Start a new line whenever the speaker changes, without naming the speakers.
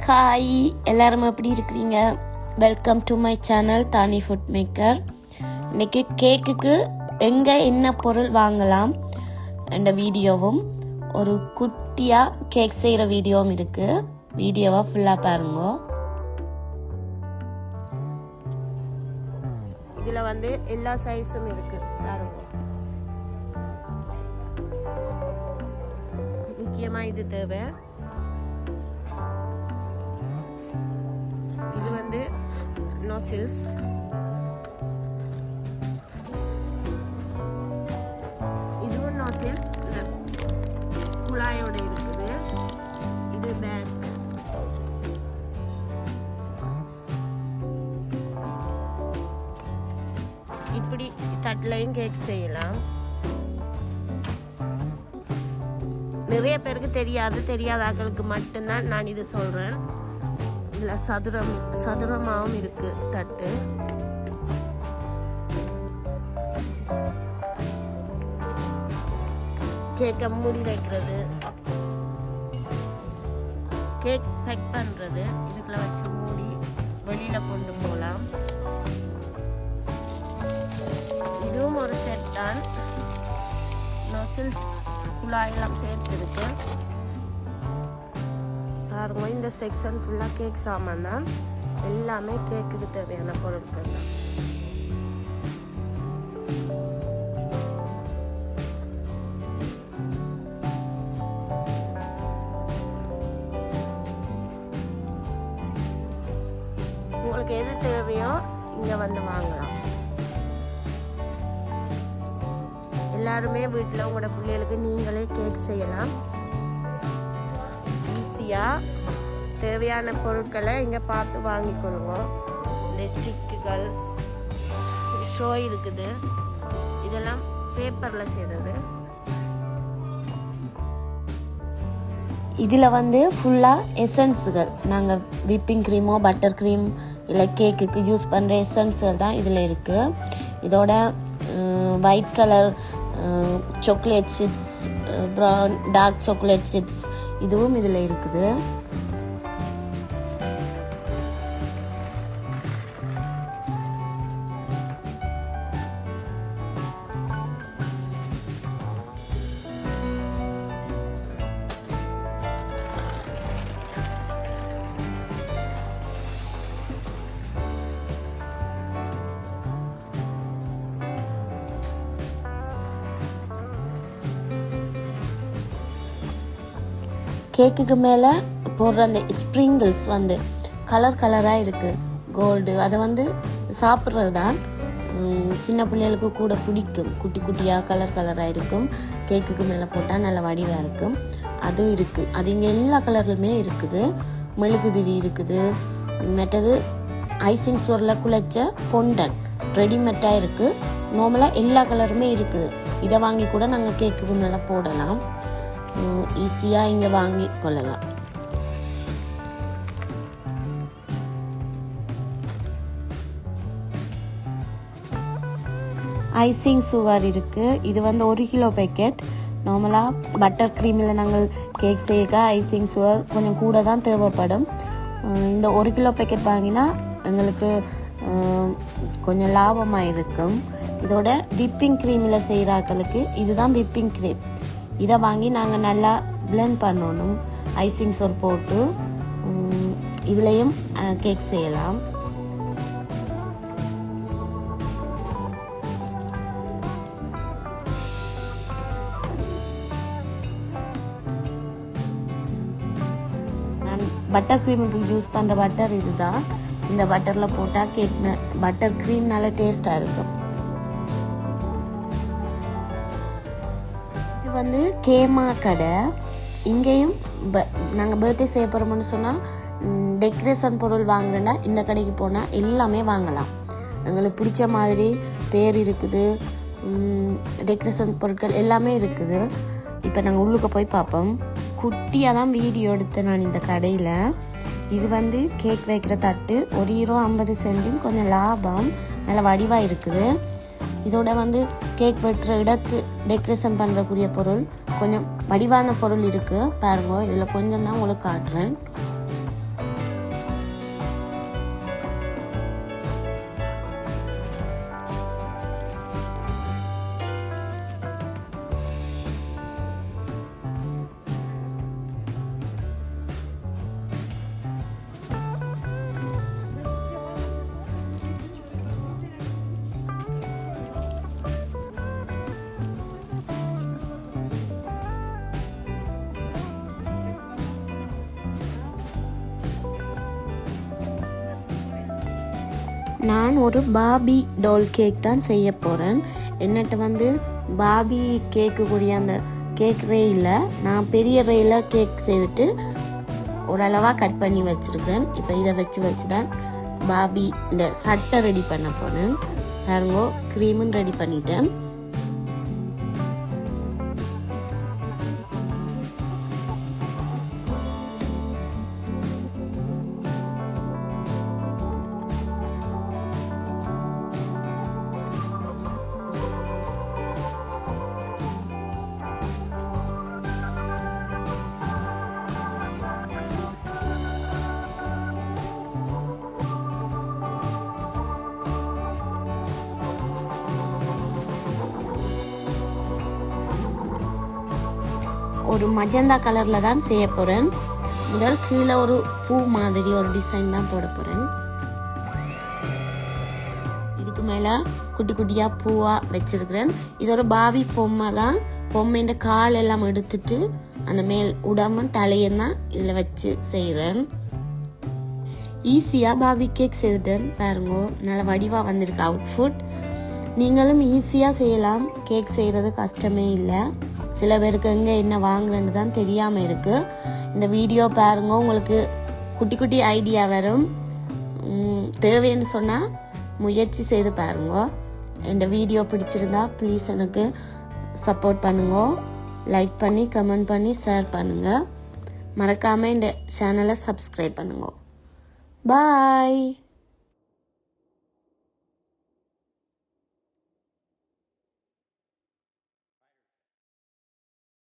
hi எல்லாரும் எப்படி இருக்கிறீங்க welcome to my channel Dhani food maker இன்னைக்கு கேக்குக்கு எங்கே என்ன பொருள் வாங்கலாம் என்ற வீடியோவும் ஒரு குட்டியாக கேக் செய்கிற வீடியோவும் இருக்கு வீடியோவை ஃபுல்லாக பாருங்க இதில் வந்து எல்லா சைஸும் இருக்கு பாருங்க முக்கியமாக இது தேவை இது வந்து நோசில்ஸ் இதுவும் நோசில்ஸ் குழாயோட இருக்குது இது பேக் இப்படி தட்டிலையும் கேக் செய்யலாம் நிறைய பேருக்கு தெரியாது தெரியாதாக்களுக்கு மட்டும்தான் நான் இது சொல்றேன் இதில் சதுரம் சதுரமாகவும் இருக்கு தட்டு கேக்கை மூடி வைக்கிறது கேக் பேக் பண்றது இதுக்குள்ள வச்சு மூடி வெளியில கொண்டு போகலாம் இதுவும் ஒரு செட் தான் நொசில்ஸ் குழாயெல்லாம் சேர்த்துருக்கு பாருங்க இந்த செக்ஷன் ஃபுல்லாக கேக் சாமான் தான் எல்லாமே கேக்குக்கு தேவையான பொருட்கள் தான் உங்களுக்கு எது தேவையோ இங்கே வந்து வாங்கலாம் எல்லாருமே வீட்டில் உங்களோட பிள்ளைகளுக்கு நீங்களே கேக் செய்யலாம் ஈஸியாக தேவையான பொருட்களை இங்கே பார்த்து வாங்கிக்கொள்ளுங்க இந்த ஸ்டிக்குகள் ஷோ இருக்குது இதெல்லாம் பேப்பரில் செய்தது இதில் வந்து ஃபுல்லாக எசன்ஸுகள் நாங்கள் விப்பிங் க்ரீமோ பட்டர் க்ரீம் இல்லை கேக்குக்கு யூஸ் பண்ணுற எசன்ஸுகள் தான் இதில் இருக்குது இதோட white colour chocolate chips brown dark chocolate chips இதுவும் இதில் இருக்குது கேக்குக்கு மேலே போடுற அந்த ஸ்ப்ரிங்கிள்ஸ் வந்து கலர் கலராக இருக்குது கோல்டு அதை வந்து சாப்பிட்றது தான் சின்ன பிள்ளைகளுக்கு கூட பிடிக்கும் குட்டி குட்டியாக கலர் கலராக இருக்கும் கேக்குக்கு மேலே போட்டால் நல்ல வடிவாக இருக்கும் அதுவும் இருக்குது அது இங்கே எல்லா கலர்லுமே இருக்குது மெழுகுதிரி இருக்குது மற்றது ஐசிங் சோரில் குழைச்ச பொண்டன் ரெடிமேட்டாக இருக்குது நார்மலாக எல்லா கலருமே இருக்குது இதை வாங்கி கூட நாங்கள் கேக்குக்கு மேலே போடலாம் ஈஸியாக இங்கே வாங்கி கொள்ளலாம் ஐசிங் சுகர் இருக்குது இது வந்து ஒரு கிலோ பேக்கெட் நார்மலாக பட்டர் க்ரீமில் நாங்கள் கேக் செய்ய ஐசிங் சுகர் கொஞ்சம் கூட தான் தேவைப்படும் இந்த ஒரு கிலோ பேக்கெட் வாங்கினா எங்களுக்கு கொஞ்சம் லாபமாக இருக்கும் இதோட விப்பிங் க்ரீமில் செய்கிறாக்களுக்கு இதுதான் விப்பிங் க்ரீம் இதை வாங்கி நாங்கள் நல்லா பிளெண்ட் பண்ணணும் ஐசிங் சோர் போட்டு இதுலேயும் கேக் செய்யலாம் நான் பட்டர் க்ரீமுக்கு யூஸ் பண்ணுற பட்டர் இதுதான் இந்த பட்டரில் போட்டால் கேக் பட்டர் க்ரீம் நல்ல டேஸ்ட்டாக இருக்கும் இது வந்து கேமா கடை இங்கேயும் நாங்கள் பர்த்டே செய்ய போகிறோம்னு சொன்னால் டெக்கரேஷன் பொருள் வாங்குறேன்னா இந்த கடைக்கு போனால் எல்லாமே வாங்கலாம் எங்களுக்கு பிடிச்ச மாதிரி பேர் இருக்குது டெக்கரேஷன் பொருட்கள் எல்லாமே இருக்குது இப்போ நாங்கள் உள்ளுக்க போய் பார்ப்போம் குட்டியாக தான் வீடியோ எடுத்தேன் நான் இந்த கடையில் இது வந்து கேக் வைக்கிற தட்டு ஒரு ஹீரோ ஐம்பது சென்டும் கொஞ்சம் லாபம் நல்ல வடிவாக இருக்குது இதோட வந்து கேக் வெட்டுற இடத்து டெக்கரேஷன் பண்ணுறக்கூடிய பொருள் கொஞ்சம் வடிவான பொருள் இருக்குது பாருங்க இதில் கொஞ்சம் தான் உங்களுக்கு காட்டுறேன் நான் ஒரு பாபி டால் கேக் தான் செய்ய போகிறேன் என்னட்ட வந்து பாபி கேக்குக்குரிய அந்த கேக் ரேயில் நான் பெரிய ரேயில் கேக் செய்துட்டு ஓரளவாக கட் பண்ணி வச்சுருக்கேன் இப்போ இதை வச்சு வச்சு தான் பாபி இந்த சட்டை ரெடி பண்ண போனேன் பாருங்க க்ரீமும் ரெடி பண்ணிட்டேன் ஒரு மஜந்தா கலர்ல தான் செய்ய போறேன் முதல் கீழே ஒரு பூ மாதிரி ஒரு டிசைன் தான் போட போறேன் இதுக்கு மேல குட்டி குட்டியா பூவா வச்சிருக்கிறேன் இது ஒரு பாவி பொம்மை தான் பொம்மைன்ற கால் எல்லாம் எடுத்துட்டு அந்த மேல் உடாம தலையும் தான் இதுல வச்சு செய்யறேன் ஈஸியா பாபி கேக் செய்துட்டேன் பாருங்க நல்ல வடிவா வந்திருக்கு அவுட்ஃபுட் நீங்களும் ஈஸியா செய்யலாம் கேக் செய்யறது கஷ்டமே இல்லை சில பேருக்கு எங்க என்ன வாங்குறேன்னு தான் தெரியாம இருக்கு இந்த வீடியோ பாருங்க உங்களுக்கு குட்டி குட்டி ஐடியா வரும் உம், தேவைன்னு சொன்னா முயற்சி செய்து பாருங்க இந்த வீடியோ பிடிச்சிருந்தா ப்ளீஸ் எனக்கு சப்போர்ட் பண்ணுங்க லைக் பண்ணி கமெண்ட் பண்ணி ஷேர் பண்ணுங்க மறக்காம இந்த சேனலை சப்ஸ்கிரைப் பண்ணுங்க பாய்